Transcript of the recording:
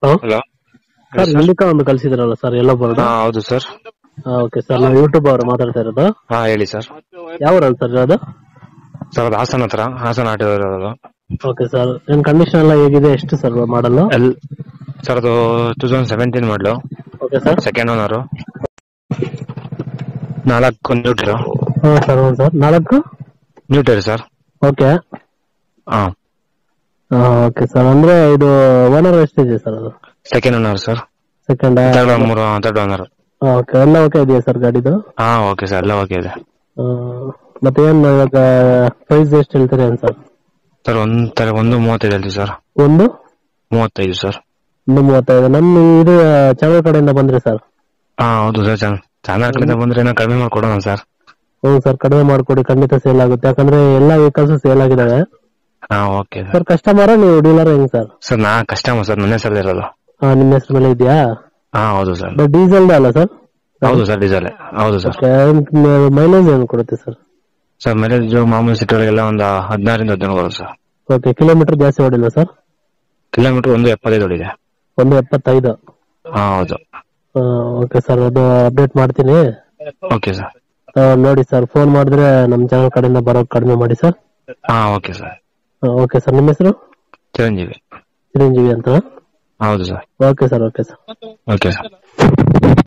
hello sir Indica ಒಂದು ಕಳ್ಸಿದ್ರಲ್ಲ sir ಎಲ್ಲ board ಹಾ ಹೌದು ಸರ್ ಓಕೆ ಸರ್ ನಾವು ಯೂಟ್ಯೂಬ್ ಅವರು ಮಾತಾಡ್ತಾ ಇರೋದು ಹಾ ಹೇಳಿ ಸರ್ ಯಾವ ಊರಲ್ಲಿ ಸರ್ ಅದು ಸರ್ ಅದು ಹಾಸನ ಹತ್ರ ಹಾಸನ ಆಟೋ ಇರೋದು ಓಕೆ ಸರ್ ಏನ್ ಕಂಡೀಷನ್ ಎಲ್ಲ ಹೇಗಿದೆ ಎಷ್ಟು ಸರ್ ಮಾಡಲು ಎಲ್ ಸರ್ ಅದು ಟೂ ತೌಸಂಡ್ ಸೆವೆಂಟೀನ್ ಮಾಡಲು ಓಕೆ ಸರ್ ಸೆಕೆಂಡ್ ಓನರು ನಾಲ್ಕು ನ್ಯೂಟರ್ ಹಾಂ ಸರ್ ಹ್ಞೂ ಸರ್ ನಾಲ್ಕು ನ್ಯೂಟರ್ ಸರ್ ಓಕೆ ಹಾ ಓಕೆ ಸರ್ ಅಂದ್ರೆ ಇದು ಓನರ್ ಎಷ್ಟಿದೆ ಸರ್ ಅದು second owner sir second third ಮೂರು ತರ್ಡ್ ಓನರ್ ಓಕೆ ಎಲ್ಲ ಓಕೆ ಇದೆಯಾ ಸರ್ ಗಾಡಿದು ಹಾ ಓಕೆ ಸರ್ ಎಲ್ಲ ಓಕೆ ಇದೆ ಆ, ಮತ್ತೆ ಏನ್ ಇವಾಗ ಪ್ರೈಸ್ ಎಷ್ಟು ಹೇಳ್ತೀರಿ ಏನ್ ಸರ್ ಸರ್ ಒಂದು ತರ ಒಂದು ಮೂವತ್ತೈದು ಹೇಳ್ತೀವಿ ಸರ್ ಒಂದು ಮೂವತ್ತೈದು ಸರ್ ಒಂದು ಮೂವತ್ತೈದು ನಮ್ಮ ಇದು ಚಾನಲ್ ಕಡೆಯಿಂದ ಬಂದ್ರಿ ಸರ್ ಹಾ ಹೌದು ಸರ್ ಚೆನ್ನ ಚೆನ್ನಾಗಿ ಕಡೆಯಿಂದ ಬಂದ್ರೆ ಏನೋ ಕಡಿಮೆ ಮಾಡ್ಕೊಡೋಣ ಸರ್ ಹ್ಞೂ ಸರ್ ಕಡಿಮೆ ಮಾಡ್ಕೊಡಿ ಖಂಡಿತ ಸೇಲ್ ಆಗುತ್ತೆ ಯಾಕಂದ್ರೆ ಎಲ್ಲ ವೆಹಿಕಲ್ಸ್ ಸೇಲ್ ಆಗಿದಾವೆ ಹಾ ಓಕೆ ಸರ್ ಸರ್ ಕಸ್ಟಮರ ನೀವು ಡೀಲರ್ ಹೆಂಗ್ ಸರ್ ಸರ್ ನಾ ಕಸ್ಟಮರ್ ಸರ್ ನನ್ನ ಹೆಸರಲ್ಲಿ ಇರೋದು ಹಾ ನಿಮ್ಮ ಹೆಸರು ಮೇಲೆ ಇದೆಯಾ ಹಾ ಹೌದು ಸರ್ ಡೀಸೆಲ್ ಅಲ್ಲ ಸರ್ ಹೌದು ಸರ್ ಡೀಸೆಲ್ ಹೌದು ಸರ್ ಮೈಲೇಜ್ ಏನು ಕೊಡುತ್ತೆ ಸರ್ ಸರ್ ಮೈಲೇಜ್ ಮಾಮೂಲಿ ಸಿಟಿಗಳಿಗೆಲ್ಲ ಒಂದು ಹದಿನಾರಿಂದ ಹದಿನೇಳು ಬರುತ್ತೆ ಸರ್ ಓಕೆ ಕಿಲೋಮೀಟರ್ ಜಾಸ್ತಿ ಹೊಡಿಲ್ಲ ಸರ್ ಕಿಲೋಮೀಟರ್ ಒಂದು ಎಪ್ಪತ್ತೈದು ಹೊಡಿದೆ ಒಂದು ಎಪ್ಪತ್ತೈದು ಹಾ ಹೌದು ಓಕೆ ಸರ್ ಅದು ಅಪ್ಡೇಟ್ ಮಾಡ್ತೀನಿ ಓಕೆ ಸರ್ ಆ, ನೋಡಿ ಸರ್ ಫೋನ್ ಮಾಡಿದ್ರೆ ನಮ್ಮ ಚಾನಲ್ ಕಡೆಯಿಂದ ಬರೋದು ಕಡಿಮೆ ಮಾಡಿ ಸರ್ ಹಾ ಓಕೆ ಸರ್ ಓಕೆ ಸರ್ ನಿಮ್ಮ ಹೆಸರು ಚಿರಂಜೀವಿ ಚಿರಂಜೀವಿ ಅಂತ ಹೌದು sir okay sir okay sir okay sir